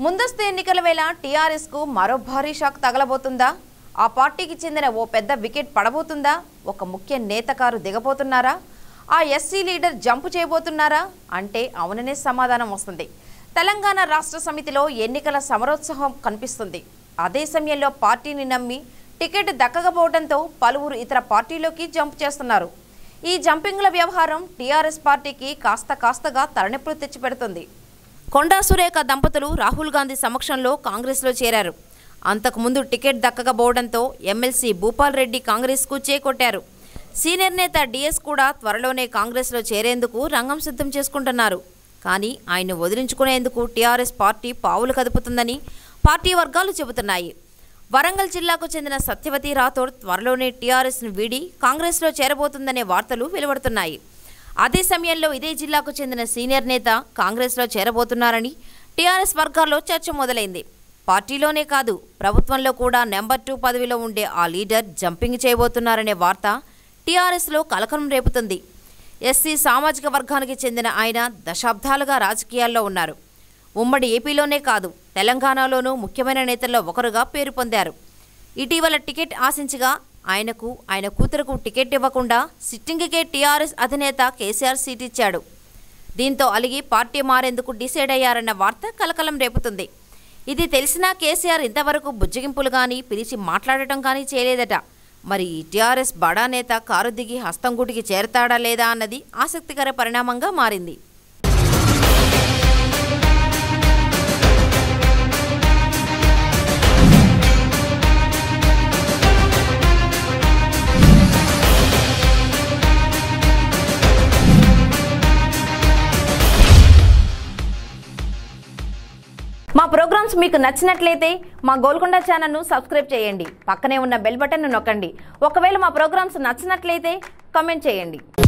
ముందస్తు ఎన్నికల వేళ టీఆర్ఎస్ కు మరో భారీ షాక్ తగలబోతుందా ఆ పార్టీకి చెందిన ఓ పెద్ద వికెట్ పడబోతుందా ఒక ముఖ్య నేతకారు దిగబోతున్నారా ఆ ఎస్సీ లీడర్ జంపు చేయబోతున్నారా అంటే అవుననే సమాధానం వస్తుంది తెలంగాణ రాష్ట్ర సమితిలో ఎన్నికల సమరోత్సాహం కనిపిస్తుంది అదే సమయంలో పార్టీని నమ్మి టికెట్ దక్కకపోవడంతో పలువురు ఇతర పార్టీలోకి జంప్ చేస్తున్నారు ఈ జంపింగ్ల వ్యవహారం టీఆర్ఎస్ పార్టీకి కాస్త కాస్తగా తలనొప్పులు తెచ్చిపెడుతుంది కొండా సురేఖ దంపతులు రాహుల్ గాంధీ సమక్షంలో కాంగ్రెస్లో చేరారు అంతకుముందు టికెట్ దక్కకపోవడంతో ఎమ్మెల్సీ భూపాల్ రెడ్డి కాంగ్రెస్కు చేకొట్టారు సీనియర్ నేత డిఎస్ కూడా త్వరలోనే కాంగ్రెస్లో చేరేందుకు రంగం సిద్ధం చేసుకుంటున్నారు కానీ ఆయన్ను వదిలించుకునేందుకు టీఆర్ఎస్ పార్టీ పావులు కదుపుతుందని పార్టీ వర్గాలు చెబుతున్నాయి వరంగల్ జిల్లాకు చెందిన సత్యవతి రాథోడ్ త్వరలోనే టీఆర్ఎస్ను వీడి కాంగ్రెస్లో చేరబోతుందనే వార్తలు వెలువడుతున్నాయి అదే సమయంలో ఇదే జిల్లాకు చెందిన సీనియర్ నేత కాంగ్రెస్లో చేరబోతున్నారని టీఆర్ఎస్ వర్గాల్లో చర్చ మొదలైంది పార్టీలోనే కాదు ప్రభుత్వంలో కూడా నెంబర్ టూ పదవిలో ఉండే ఆ లీడర్ జంపింగ్ చేయబోతున్నారనే వార్త టీఆర్ఎస్లో కలకలం రేపుతుంది ఎస్సీ సామాజిక వర్గానికి చెందిన ఆయన దశాబ్దాలుగా రాజకీయాల్లో ఉన్నారు ఉమ్మడి ఏపీలోనే కాదు తెలంగాణలోనూ ముఖ్యమైన నేతల్లో ఒకరుగా పేరు పొందారు ఇటీవల టికెట్ ఆశించగా ఆయనకు ఆయన కూతురుకు టికెట్ ఇవ్వకుండా సిట్టింగ్కే టీఆర్ఎస్ అధినేత కేసీఆర్ సీట్ ఇచ్చాడు దీంతో అలిగి పార్టీ మారేందుకు డిసైడ్ అయ్యారన్న వార్త కలకలం రేపుతుంది ఇది తెలిసినా కేసీఆర్ ఇంతవరకు బుజ్జగింపులు కానీ పిలిచి మాట్లాడటం కానీ చేయలేదట మరి ఈ టీఆర్ఎస్ బడా నేత కారు దిగి హస్తంగుటికి చేరతాడా లేదా అన్నది ఆసక్తికర పరిణామంగా మారింది మా ప్రోగ్రామ్స్ మీకు నచ్చినట్లయితే మా గోల్కొండ ఛానల్ను సబ్స్క్రైబ్ చేయండి పక్కనే ఉన్న బెల్ బటన్ను నొక్కండి ఒకవేళ మా ప్రోగ్రామ్స్ నచ్చినట్లయితే కామెంట్ చేయండి